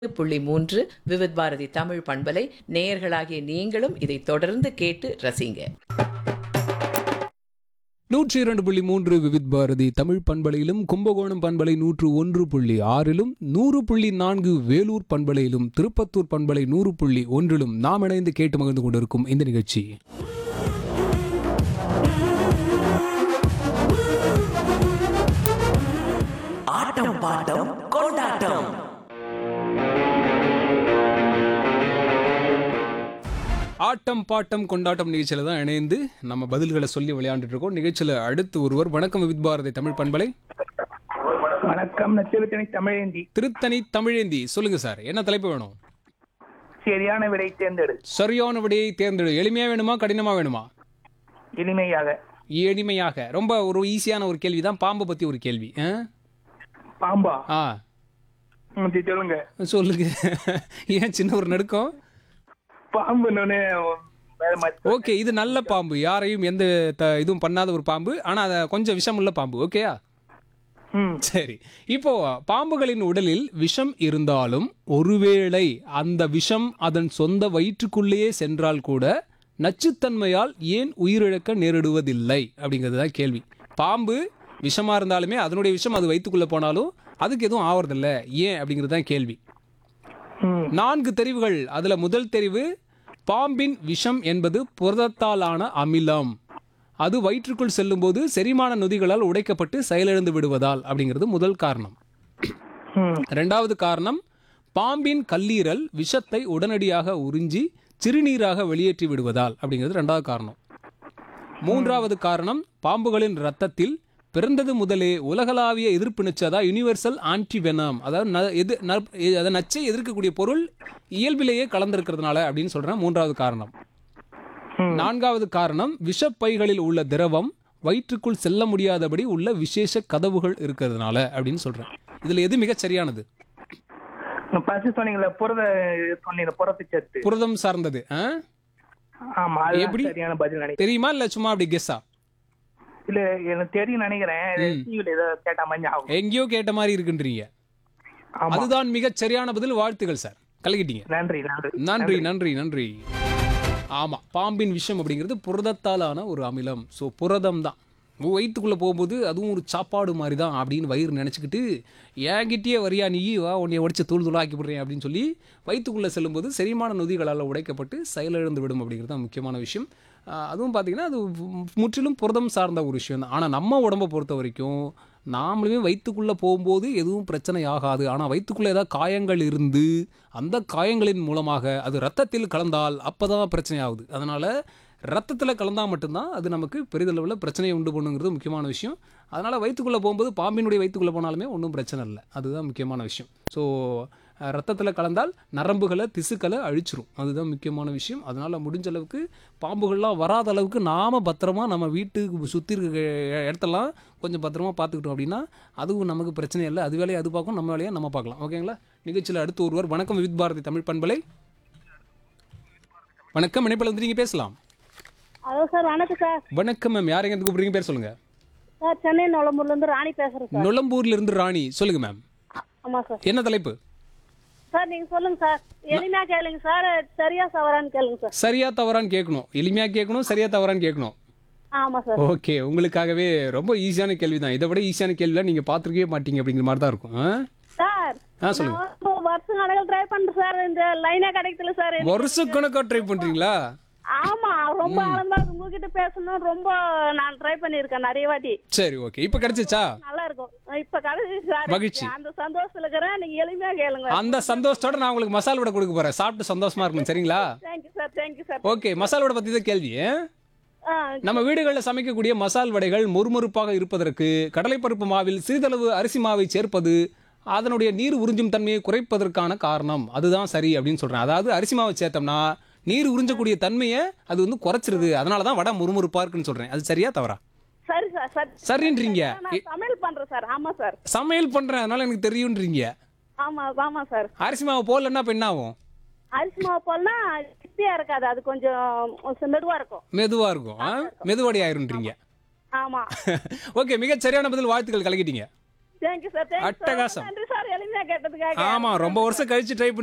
புள்ளி மூன்று விவித் பாரதி தமிழ் பண்பலை நேயர்களாகிய நீங்களும் இதை தொடர்ந்து கேட்டு ரசிங்க நூற்றி இரண்டு புள்ளி மூன்று விவித் பாரதி தமிழ் பண்பலையிலும் கும்பகோணம் பண்பலை நூற்று ஒன்று புள்ளி ஆறிலும் நூறு புள்ளி நான்கு வேலூர் பண்பலையிலும் திருப்பத்தூர் பண்பலை நூறு புள்ளி ஒன்றிலும் நாம் இணைந்து கேட்டு மகிழ்ந்து கொண்டிருக்கும் இந்த நிகழ்ச்சி ஆட்டம் பாட்டம் கொண்டாட்டம் ஆட்டம் பாட்டம் கொண்டாட்டம் நிகழ்ச்சியில தான் இணைந்து நம்ம பதில்களை சொல்லி விளையாண்டுட்டு இருக்கோம் நிகழ்ச்சியில அடுத்து ஒருவர் வணக்கம் விவித் பாரதி தமிழ் பண்பலை வணக்கம் நான் திருத்தணி தமிழேந்தி திருத்தணி தமிழேந்தி சொல்லுங்க சார் என்ன தலைப்பு வேணும் சரியான விடை தேர்ந்தெடு சரியான விடையை தேர்ந்தெடு எளிமையா வேணுமா கடினமா வேணுமா இனிமையாக எளிமையாக ரொம்ப ஒரு ஈஸியான ஒரு கேள்வி தான் பாம்பை பத்தி ஒரு கேள்வி ஆ? பாம்பா ஆ ம், சரி, சொல்லுங்க சொல்லுங்க ஏன் சின்ன ஒரு நடுக்கம் பாம்பு ஓகே இது நல்ல பாம்பு யாரையும் எந்த த- இதுவும் பண்ணாத ஒரு பாம்பு ஆனா அது கொஞ்சம் விஷம் உள்ள பாம்பு ஓகேயா ம் சரி இப்போ பாம்புகளின் உடலில் விஷம் இருந்தாலும் ஒருவேளை அந்த விஷம் அதன் சொந்த வயிற்றுக்குள்ளேயே சென்றால் கூட நச்சுத்தன்மையால் ஏன் உயிரிழக்க நேரிடுவதில்லை அப்படிங்கிறது தான் கேள்வி பாம்பு விஷமா இருந்தாலுமே அதனுடைய விஷம் அது வயிற்றுக்குள்ள போனாலும் அதுக்கு எதுவும் ஆவறதில்ல ஏன் அப்படிங்கிறது தான் கேள்வி ம் நான்கு தெரிவுகள் அதுல முதல் தெரிவு பாம்பின் விஷம் என்பது புரதத்தாலான அமிலம் அது வயிற்றுக்குள் செல்லும்போது செரிமான நொதிகளால் உடைக்கப்பட்டு செயலிழந்து விடுவதால் அப்படிங்கிறது முதல் காரணம் ம் ரெண்டாவது காரணம் பாம்பின் கல்லீரல் விஷத்தை உடனடியாக உறிஞ்சி சிறுநீராக வெளியேற்றி விடுவதால் அப்படிங்கிறது ரெண்டாவது காரணம் மூன்றாவது காரணம் பாம்புகளின் ரத்தத்தில் பிறந்தது முதலே உலகளாவிய எதிர்ப்பு நச்சு அதாவது யூனிவர்சல் ஆன்டிவெனம் அதாவது ந- எது ந- அதை நச்சை எதிர்க்கக்கூடிய பொருள் இயல்பிலேயே கலந்திருக்கிறதுனால அப்படின்னு சொல்றேன் மூன்றாவது காரணம் நான்காவது காரணம் விஷப்பைகளில் உள்ள திரவம் வயிற்றுக்குள் செல்ல முடியாதபடி உள்ள விசேஷ கதவுகள் இருக்கிறதுனால அப்படின்னு சொல்றேன் இதுல எது மிகச் சரியானது பசு சொன்னீங்களே புரத சொன்னீங்க புரத்து சத்து புரதம் சார்ந்தது ஆ? ஆமா அது எப்படி? சரியான பதில் நினைக்கிறேன் தெரியுமா இல்ல சும்மா அப்படி கெஸ்ஸா இல்ல எனக்கு தெரியும் நினைக்கிறேன் டிவில ஏதோ கேட்ட மாதிரி ஞாபகம் எங்கேயோ கேட்ட மாதிரி இருக்குன்றீங்க ஆமா அதுதான் மிகச் சரியான பதில் வாழ்த்துகள் சார் கலக்கிட்டீங்க நன்றி நன்றி நன்றி நன்றி நன்றி ஆமா பாம்பின் விஷம் அப்படிங்கிறது புரதத்தாலான ஒரு அமிலம் ஸோ புரதம் தான் வயிற்றுக்குள்ளே போகும்போது அதுவும் ஒரு சாப்பாடு மாதிரி தான் அப்படின்னு வயிறு நினச்சிக்கிட்டு என்கிட்டயே வரியா நீ வா உன்னை உடைச்சு தூள் தூளாக்கி விடுறேன் அப்படின்னு சொல்லி வயிற்றுக்குள்ளே செல்லும்போது செரிமான நொதிகளால் உடைக்கப்பட்டு செயலிழந்து விடும் அப்படிங்கிறது தான் முக்கியமான விஷயம் ஆஹ் அதுவும் பார்த்தீங்கன்னா அது முற்றிலும் புரதம் சார்ந்த ஒரு விஷயம் தான் ஆனால் நம்ம உடம்பை பொறுத்த வரைக்கும் நாமளுமே வயிற்றுக்குள்ளே போகும்போது எதுவும் பிரச்சனை ஆகாது ஆனால் வயிற்றுக்குள்ளே ஏதாவது காயங்கள் இருந்து அந்த காயங்களின் மூலமாக அது ரத்தத்தில் கலந்தால் அப்போ தான் பிரச்சனை ஆகுது அதனால் ரத்தத்தில் கலந்தால் மட்டும்தான் அது நமக்கு பெரிதளவில் பிரச்சனையை உண்டு பண்ணுங்கிறது முக்கியமான விஷயம் அதனால் வயிற்றுக்குள்ளே போகும்போது பாம்பினுடைய வயிற்றுக்குள்ளே போனாலுமே ஒன்றும் பிரச்சனை இல்லை அதுதான் முக்கியமான விஷயம் ஸோ ரத்தத்தில் கலந்தால் நரம்புகளை திசுக்களை அழிச்சிரும் அதுதான் முக்கியமான விஷயம் அதனால் முடிஞ்ச அளவுக்கு பாம்புகள்லாம் வராத அளவுக்கு நாம் பத்திரமா நம்ம வீட்டுக்கு சுற்றி இருக்க இடத்தெல்லாம் கொஞ்சம் பத்திரமா பார்த்துக்கிட்டோம் அப்படின்னா அதுவும் நமக்கு பிரச்சனை இல்லை அது வேலையை அது பார்க்கும் நம்ம வேலையை நம்ம பார்க்கலாம் ஓகேங்களா நிகழ்ச்சியில் அடுத்து ஒருவர் வணக்கம் வித் பாரதி தமிழ் பண்பலை வணக்கம் இணைப்பில் வந்து நீங்கள் பேசலாம் ஹலோ சார் வணக்கம் சார் வணக்கம் மேம் யார் எங்க கூப்பிடுறீங்க பேர் சொல்லுங்க சார் சென்னை நொளம்பூர்ல இருந்து ராணி பேசுறேன் சார் நுளம்பூர்ல இருந்து ராணி சொல்லுங்க மேம் ஆமா சார் என்ன தலைப்பு சார் நீங்க சொல்லுங்க சார் எளிமையா கேளுங்க சார் சரியா சவரான்னு கேளுங்க சார் சரியா தவறான்னு கேட்கணும் எளிமையா கேட்கணும் சரியா தவறான்னு கேட்கணும் ஆமா சார் ஓகே உங்களுக்காகவே ரொம்ப ஈஸியான கேள்வி தான் இதை விட ஈஸியான கேள்விலாம் நீங்க பார்த்துருக்கவே மாட்டீங்க அப்படிங்கிற மாதிரி தான் இருக்கும் ஆ? சார் ஆ சொல்லுங்க நான் வந்து வருஷம் கணக்கில் ட்ரை பண்றேன் சார் இந்த லைனே கிடைக்கல சார் எனக்கு. வருஷக்கணக்கா ட்ரை பண்றீங்களா ஆமா ரொம்ப ஆனந்தமா இருக்கு உங்ககிட்ட பேசணும் ரொம்ப நான் ட்ரை பண்ணிருக்கேன் நிறைய வாட்டி சரி ஓகே இப்போ கிடைச்சிச்சா நல்லா இருக்கும் இப்ப கிடைச்சி சார் மகிழ்ச்சி. அந்த சந்தோஷத்துல இருக்கிறேன் நீங்க எளிமையா கேளுங்க அந்த சந்தோஷத்தோட நான் உங்களுக்கு மசால் வடை கொடுக்க போறேன் சாப்பிட்டு சந்தோஷமா இருக்கணும் சரிங்களா thank you sir thank you sir okay masal vada பத்தி தான் கேள்வி ஆ? ஆ நம்ம வீடுகளில் சமைக்கக்கூடிய மசால் வடைகள் மொறுமொறுப்பாக இருப்பதற்கு கடலைப்பருப்பு மாவில் சிறிதளவு அரிசி மாவை சேர்ப்பது அதனுடைய நீர் உறிஞ்சும் தன்மையை குறைப்பதற்கான காரணம் அதுதான் சரி அப்படின்னு சொல்றேன் அதாவது அரிசி மாவை சேர்த்தோம்னா நீர் உறிஞ்சக்கூடிய தன்மையை அது வந்து குறைச்சிருது அதனால தான் வடை முறுமுறுப்பா இருக்குன்னு சொல்றேன் அது சரியா தவறா சரி சார் சரி சரின்றீங்க நான் சமையல் பண்றேன் சார் ஆமா சார் சமையல் பண்றேன் அதனால எனக்கு தெரியுன்றீங்க ஆமா ஆமா சார் அரிசி மாவு போடலன்னா இப்ப என்ன ஆகும் அரிசி மாவு போலனா கிட்டியா இருக்காது அது கொஞ்சம் மெதுவா இருக்கும் மெதுவா இருக்கும் ஆ? மெதுவடை ஆயிருன்றீங்க ஆமா ஓகே மிகச் சரியான பதில் வாழ்த்துக்கள் கலக்கிட்டீங்க தேங்க்யூ சார் தேங்க்யூ அட்டகாசம். நன்றி சார் எல்லாரும் எளிமையா கேட்டதுக்காக ஆமா ரொம்ப வருஷம் கழிச்சு ட்ரை